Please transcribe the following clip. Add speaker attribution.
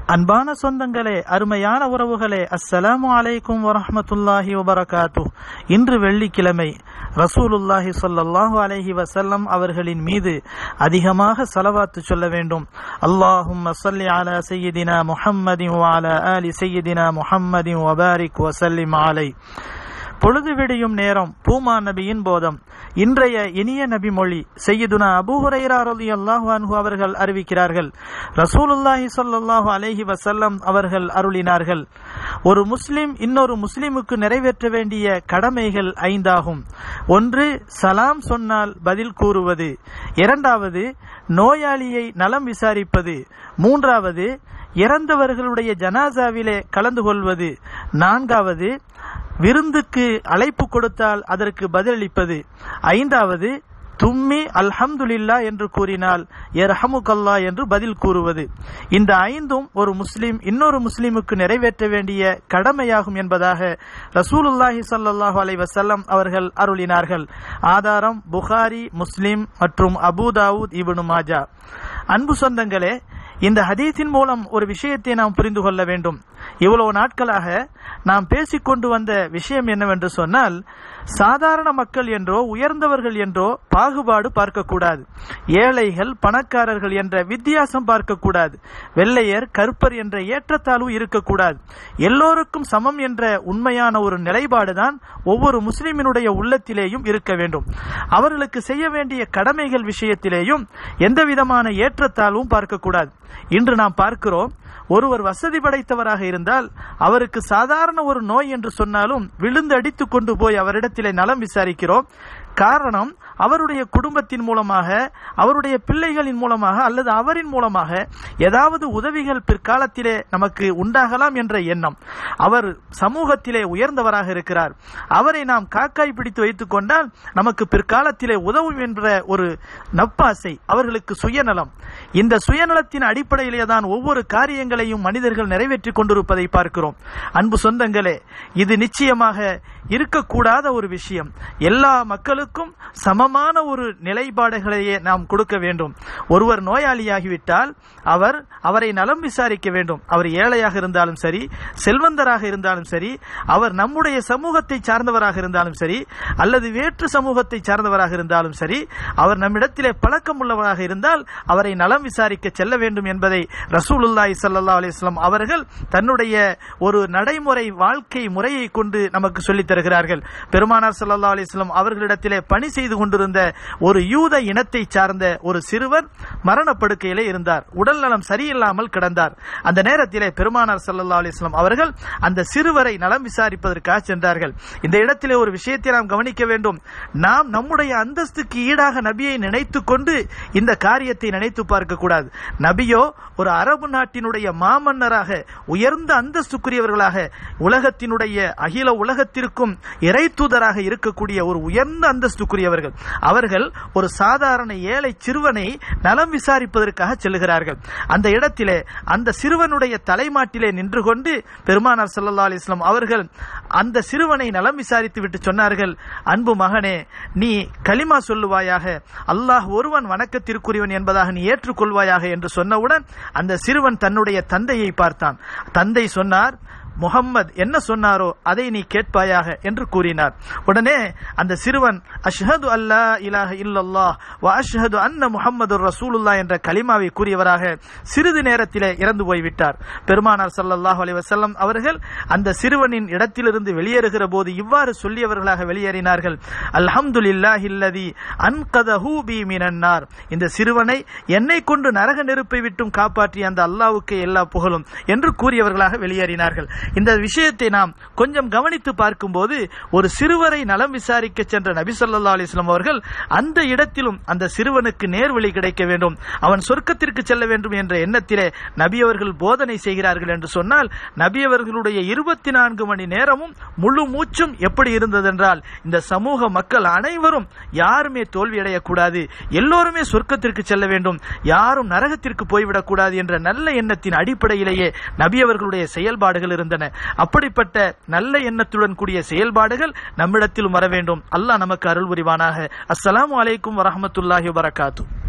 Speaker 1: அன்பான சொந்தங்களே அருமையான உறவுகளே அஸ்ஸலாமு அலைக்கும் வரஹ்மத்துல்லாஹி வபரகாத்து இன்று வெள்ளிக்கிழமை ரசூலுல்லாஹி ஸல்லல்லாஹு அலைஹி வஸல்லம் அவர்களின் மீது அதிகமாக ஸலவாத்து சொல்ல வேண்டும் அல்லாஹும்ம ஸல்லி அலா சய்யிதினா முஹம்மதின் வ அலா ஆலி சய்யிதினா முஹம்மதின் வ பாரிக் வ சல்லிம் அலை பொழுது விடியும் நேரம் பூமா நபியின் போதம் இன்றைய இனிய நபி மொழி செய்யுதுனா அபூ ஹுரைரா ரலியல்லாஹு அன்ஹு அவர்கள் அறிவிக்கிறார்கள் ரசூலுல்லாஹி ஸல்லல்லாஹு அலைஹி வஸல்லம் அவர்கள் அருளினார்கள் ஒரு முஸ்லிம் இன்னொரு முஸ்லிமுக்கு நிறைவேற்ற வேண்டிய கடமைகள் ஐந்தாகும் ஒன்று சலாம் சொன்னால் பதில் கூறுவது இரண்டாவது நோயாளியை நலம் விசாரிப்பது மூன்றாவது இறந்தவர்களுடைய ஜனாசாவிலே கலந்து கொள்வது நான்காவது விருந்துக்கு அழைப்பு கொடுத்தால் அதற்கு பதிலளிப்பது ஐந்தாவது தும்மி அல்ஹம்துலில்லா என்று கூறினால் எர்ஹமுகல்லா என்று பதில் கூறுவது இந்த ஐந்தும் ஒரு முஸ்லிம் இன்னொரு முஸ்லிமுக்கு நிறைவேற்ற வேண்டிய கடமையாகும் என்பதாக ரசூலுல்லாஹி ஸல்லல்லாஹு அலைஹி வஸல்லம் அவர்கள் அருளினார்கள் ஆதாரம் புகாரி முஸ்லிம் மற்றும் அபூதாவூத் இப்னு மாஜா அன்பு சொந்தங்களே இந்த ஹதீஸின் மூலம் ஒரு விஷயத்தை நாம் புரிந்து கொள்ள வேண்டும் இவ்வளவு நாட்களாக நாம் பேசிக்கொண்டு வந்த விஷயம் என்னவென்று சொன்னால் சாதாரண மக்கள் என்றோ உயர்ந்தவர்கள் என்றோ பாகுபாடு பார்க்கக்கூடாது ஏழைகள் பணக்காரர்கள் என்ற வித்தியாசம் பார்க்கக்கூடாது வெள்ளையர் கருப்பர் என்ற ஏற்றத்தாழ்வு இருக்கக்கூடாது எல்லோருக்கும் சமம் என்ற உண்மையான ஒரு நிலைப்பாடுதான் ஒவ்வொரு முஸ்லிமினுடைய உள்ளத்திலேயும் இருக்க வேண்டும் அவர்களுக்கு செய்ய வேண்டிய கடமைகள் விஷயத்திலேயும் எந்த விதமான ஏற்றத்தாழ்வும் பார்க்கக்கூடாது இன்று நாம் பார்க்கிறோம் ஒருவர் வசதி படைத்தவராக இருந்தால் அவருக்கு சாதாரண ஒரு நோய் என்று சொன்னாலும் விழுந்து அடித்து கொண்டு போய் அவரிடத்திலே நலம் விசாரிக்கிறோம் காரணம் அவருடைய குடும்பத்தின் மூலமாக அவருடைய பிள்ளைகளின் மூலமாக அல்லது அவரின் மூலமாக ஏதாவது உதவிகள் பிற்காலத்திலே நமக்கு உண்டாகலாம் என்ற எண்ணம் அவர் சமூகத்திலே உயர்ந்தவராக இருக்கிறார் அவரை நாம் காக்காய் பிடித்து வைத்துக் கொண்டால் நமக்கு பிற்காலத்திலே உதவும் என்ற ஒரு நப்பாசை அவர்களுக்கு சுயநலம் இந்த சுயநலத்தின் அடிப்படையிலே தான் ஒவ்வொரு காரியங்களையும் மனிதர்கள் நிறைவேற்றிக் கொண்டிருப்பதை பார்க்கிறோம் அன்பு சொந்தங்களே இது நிச்சயமாக இருக்கக்கூடாத ஒரு விஷயம் எல்லா மக்களுக்கும் சமமான ஒரு நிலைப்பாடுகளையே நாம் கொடுக்க வேண்டும் ஒருவர் நோயாளியாகிவிட்டால் அவர் அவரை நலம் விசாரிக்க வேண்டும் அவர் ஏழையாக இருந்தாலும் சரி செல்வந்தராக இருந்தாலும் சரி அவர் நம்முடைய சமூகத்தை சார்ந்தவராக இருந்தாலும் சரி அல்லது வேற்று சமூகத்தை சார்ந்தவராக இருந்தாலும் சரி அவர் நம்மிடத்திலே பழக்கம் உள்ளவராக இருந்தால் அவரை நலம் விசாரிக்க செல்ல வேண்டும் என்பதை ரசூலுல்லாஹி ஸல்லல்லாஹு அலைஹி வஸல்லம் அவர்கள் தன்னுடைய ஒரு நடைமுறை வாழ்க்கை முறையை கொண்டு நமக்கு சொல்லித் தருகிறார்கள் பெருமானார் ஸல்லல்லாஹு அலைஹி வஸல்லம் அவர்களிடத்திலே பணி செய்து கொண்டிருந்த ஒரு யூத இனத்தை சார்ந்த ஒரு சிறுவர் மரணப்படுக்கையிலே இருந்தார் உடல் நலம் சரியில்லாமல் கிடந்தார் அந்த நேரத்திலே பெருமானார் ஸல்லல்லாஹு அலைஹி வஸல்லம் அவர்கள் அந்த சிறுவரை நலம் விசாரிப்பதற்காக சென்றார்கள் இந்த இடத்திலே ஒரு விஷயத்தை நாம் கவனிக்க வேண்டும் நாம் நம்முடைய அந்தஸ்துக்கு ஈடாக நபியை நினைத்து கொண்டு இந்த காரியத்தை நினைத்து பார்க்க கூடாது நபியோ ஒரு அரபு நாட்டினுடைய மாமன்னராக உயர்ந்த அந்தஸ்துக்குரியவர்களாக உலகத்தினுடைய அகில உலகத்திற்கும் இறை தூதராக இருக்கக்கூடிய ஒரு உயர்ந்த அந்தஸ்துக்குரியவர்கள் அவர்கள் ஒரு சாதாரண ஏழை சிறுவனை நலம் விசாரிப்பதற்காக செல்லுகிறார்கள் அந்த இடத்திலே அந்த சிறுவனுடைய தலைமாட்டிலே நின்று கொண்டு பெருமானார் ஸல்லல்லாஹு அலைஹி வஸல்லம் அவர்கள் அந்த சிறுவனை நலம் விசாரித்து விட்டு சொன்னார்கள் அன்பு மகனே நீ கலிமா சொல்லுவாயாக அல்லாஹ் ஒருவன் வணக்கத்திற்குரியவன் என்பதாக நீ ஏற்றுக்கொள்வாயாக என்று சொன்னவுடன் அந்த சிறுவன் தன்னுடைய தந்தையை பார்த்தான் தந்தை சொன்னார் முகம்மது என்ன சொன்னாரோ அதை நீ கேட்பாயாக என்று கூறினார் உடனே அந்த சிறுவன் அஷ்ஹது அல்லா இலாஹ இல்லல்லாஹ் வ அஷ்ஹது அன்ன முஹம்மது ரசூலுல்லா என்ற கலிமாவை கூறியவராக சிறிது நேரத்திலே இறந்து போய்விட்டார் பெருமானார் ஸல்லல்லாஹு அலைஹி வஸல்லம் அவர்கள் அந்த சிறுவனின் இடத்திலிருந்து வெளியேறுகிற போது இவ்வாறு சொல்லியவர்களாக வெளியேறினார்கள் அல்ஹம்துலில்லாஹில்லதி அன்கதஹு பி மினன்னார் இந்த சிறுவனை என்னை கொண்டு நரக நெருப்பை விட்டும் காப்பாற்றிய அந்த அல்லாஹ்வுக்கு எல்லா புகழும் என்று கூறியவர்களாக வெளியேறினார்கள் இந்த விஷயத்தை நாம் கொஞ்சம் கவனித்து பார்க்கும்போது ஒரு சிறுவரை நலம் விசாரிக்க சென்ற நபி ஸல்லல்லாஹு அலைஹி வஸல்லம் அவர்கள் அந்த இடத்திலும் அந்த சிறுவனுக்கு நேர்வழி கிடைக்க வேண்டும் அவன் சொர்க்கத்திற்கு செல்ல வேண்டும் என்ற எண்ணத்திலே நபி அவர்கள் போதனை செய்கிறார்கள் என்று சொன்னால் நபி அவர்களுடைய இருபத்தி நான்கு மணி நேரமும் முழு மூச்சும் எப்படி இருந்ததென்றால் இந்த சமூக மக்கள் அனைவரும் யாருமே தோல்வியடையக்கூடாது எல்லோருமே சொர்க்கத்திற்கு செல்ல வேண்டும் யாரும் நரகத்திற்கு போய்விடக்கூடாது என்ற நல்ல எண்ணத்தின் அடிப்படையிலேயே நபி அவர்களுடைய செயல்பாடுகள் இருந்தன அப்படிப்பட்ட நல்ல எண்ணத்துடன் கூடிய செயல்பாடுகள் நம்மிடத்திலும் வர வேண்டும் அல்லாஹ் நமக்கு அருள் புரிவானாக அஸ்ஸலாமு அலைக்கும் வரஹ்மத்துல்லாஹி வபரகாத்து